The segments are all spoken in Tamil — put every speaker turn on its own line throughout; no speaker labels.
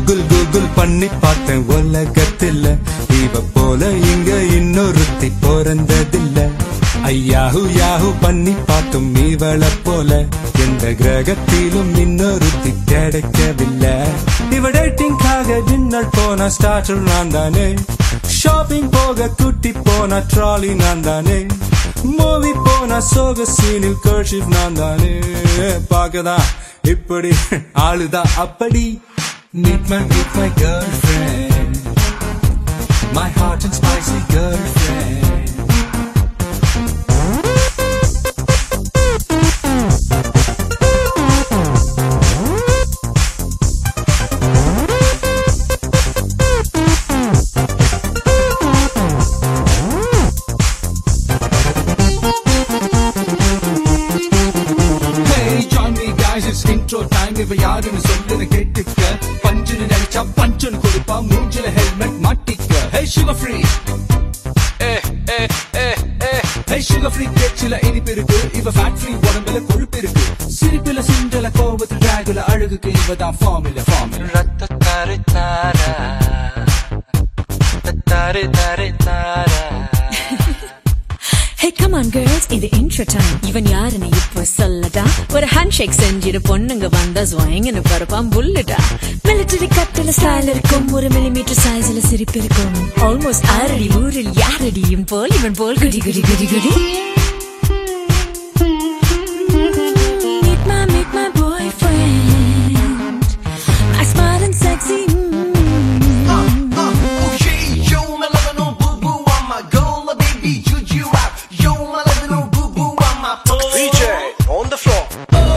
கூகுள் கூகுள் பண்ணி பார்த்தேன் உலகத்துல இவ போல இங்க இன்னொருத்தி பிறந்ததில்ல ஐயாஹு யாஹு பண்ணி பார்த்தும் இவள போல எந்த கிரகத்திலும் இன்னொருத்தி கிடைக்கவில்லை இவ டேட்டிங்காக டின்னர் போன ஸ்டார்டர் நான் தானே ஷாப்பிங் போக குட்டி போன ட்ராலி நான் தானே மூவி போன சோக சீனில் கர்ஷிப் நான் தானே பார்க்கதான் இப்படி ஆளுதான் அப்படி Meet my, meet my girlfriend My hot and spicy girlfriend
Hey, join me guys, it's intro time. இவ யாருன்னு சொல்லுன்னு கேட்டுக்க பஞ்சுன்னு நினைச்சா பஞ்சுன்னு கொடுப்பா மூஞ்சில ஹெல்மெட் மாட்டிக்க hey sugar free hey sugar free பேச்சில இனிப்பு இருக்கு இவ ஃபேட் ஃப்ரீ உடம்புல கொழுப்பு இருக்கு சிரிப்புல சிண்டல கோபத்தில் டிராகுல அழகுக்கு இவ தான் ஃபார்முல ஃபார்முல
Hey, come on girls, இது intro time. இவன் யாருன்னு இப்போ சொல்லடா ஒரு ஹேண்ட் ஷேக் செஞ்சிட்டு பொண்ணுங்க வந்தா ஸ்வாயிங்னு பரப்பான் புல்லுடா மிலிட்டரி கட்டில ஸ்டைல் இருக்கும் ஒரு மில்லிமீட்டர் சைஸ்ல சிரிப்பு இருக்கும் ஆல்மோஸ்ட் ஆறடி ஊரில் யாரடியும் போல் இவன் போல் குடி குடி குடி குடி Meet my, meet my boyfriend. I smart and sexy. mm.
Okay, yo, my love no boo boo, I'm my girl, my baby, juju out. Yo, my love no boo boo, I'm my
DJ on the floor.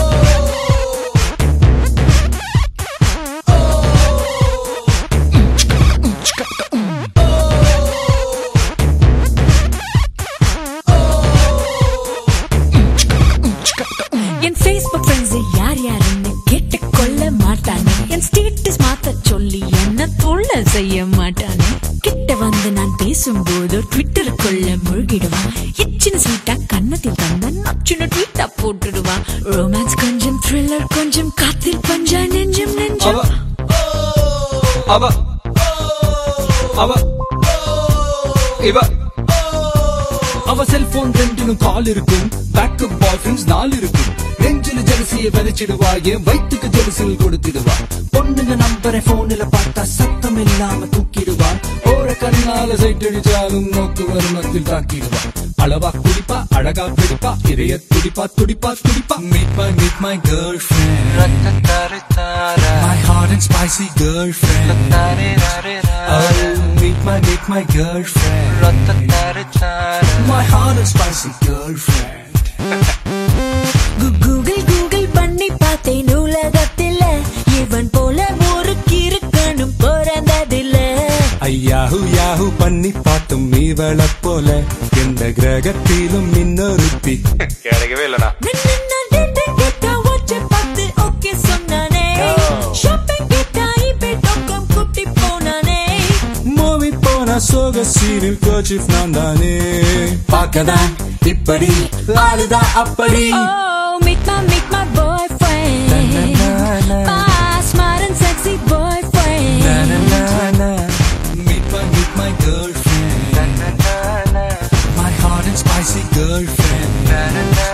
N Facebook friends யார் யாருன்னு கேட்டுக் கொள்ள மாட்டானே என் ஸ்டேட்டஸ் மாத்த சொல்லி என்ன தொல்ல செய்ய மாட்டானே கிட்ட வந்து நான் பேசும்போது ட்விட்டருக்குள்ள முழுகிடுவான் எச்சின ஸ்வீட்டா கன்னத்தில் தந்த நச்சுன ட்வீட்டா போட்டுடுவான் ரொமான்ஸ் கொஞ்சம் த்ரில்லர் கொஞ்சம் காத்தில் பஞ்சா நெஞ்சம்
அவ
நெஞ்சம்
அவ அவ இவ அவ செல்போன் ரெண்டிலும் கால் இருக்கும் பேக்கப் பாய் ஃப்ரெண்ட்ஸ் நாலு இருக்கும் நெஞ்சில ஜெலசிய விதைச்சிடுவா என் வயிற்றுக்கு ஜெலசில் கொடுத்திடுவா பொண்ணுங்க நம்பரை போன்ல பார்த்தா சத்தம் இல்லாம தூக்கிடுவா ஓர கண்ணால சைட் அடிச்சாலும் நோக்கு வருமத்தில் தாக்கிடுவா அளவா குடிப்பா அழகா பிடிப்பா இதய துடிப்பா துடிப்பா துடிப்பா
Meet my, meet my girlfriend My hot and spicy girlfriend Oh, meet my, meet my girlfriend My hot and spicy girlfriend
Google Google பண்ணி பார்த்தேன் உலகத்தில் இவன் போல ஒரு கிறுக்கனும் பிறந்ததில்ல
ஐயாஹு யாஹு பண்ணி பார்த்தும் இவள போல எந்த கிரகத்திலும் இன்னொருத்தி
கிடைக்கவே இல்லடா
மூவி போன சோக சீனில் கர்ச்சிப் நான் தானே பார்க்கதான் இப்படி ஆளுதான் அப்படி
Meet my, meet my boyfriend.
Na, na, na, na.
My smart and sexy
Na,
boyfriend.
na, na, na. Meet my, meet my girlfriend My hot and spicy girlfriend